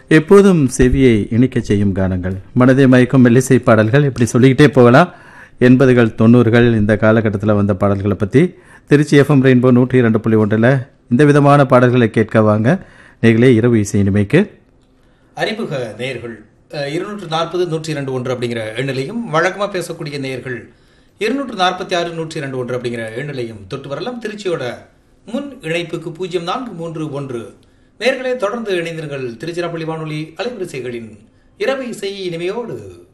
எப்போதும் செவியை இனிக்கச் செய்யும் கானங்கள் மனதை மயக்கும் மெல்லிசை பாடல்கள் இப்படி சொல்லிக்கிட்டே போகலாம் எண்பதுகள் தொண்ணூறுகள் இந்த காலகட்டத்தில் வந்த பாடல்களை பற்றி திருச்சி எஃப்எம் ரெயின்போ நூற்றி இரண்டு புள்ளி ஒன்றில் இந்த விதமான பாடல்களை கேட்க வாங்க நீங்களே இரவு இசை இனிமைக்கு அறிமுக நேயர்கள் இருநூற்று நாற்பது நூற்றி இரண்டு ஒன்று அப்படிங்கிற எண்ணிலையும் வழக்கமாக பேசக்கூடிய நேயர்கள் இருநூற்று நாற்பத்தி ஆறு நூற்றி இரண்டு ஒன்று அப்படிங்கிற எண்ணிலையும் தொட்டு வரலாம் திருச்சியோட முன் இணைப்புக்கு பூஜ்ஜியம் நான்கு மூன்று ஒன்று நேயர்களே தொடர்ந்து இணைந்திருங்கள் திருச்சிராப்பள்ளி வானொலி அலைவரிசைகளின் இரவு இசை இனிமையோடு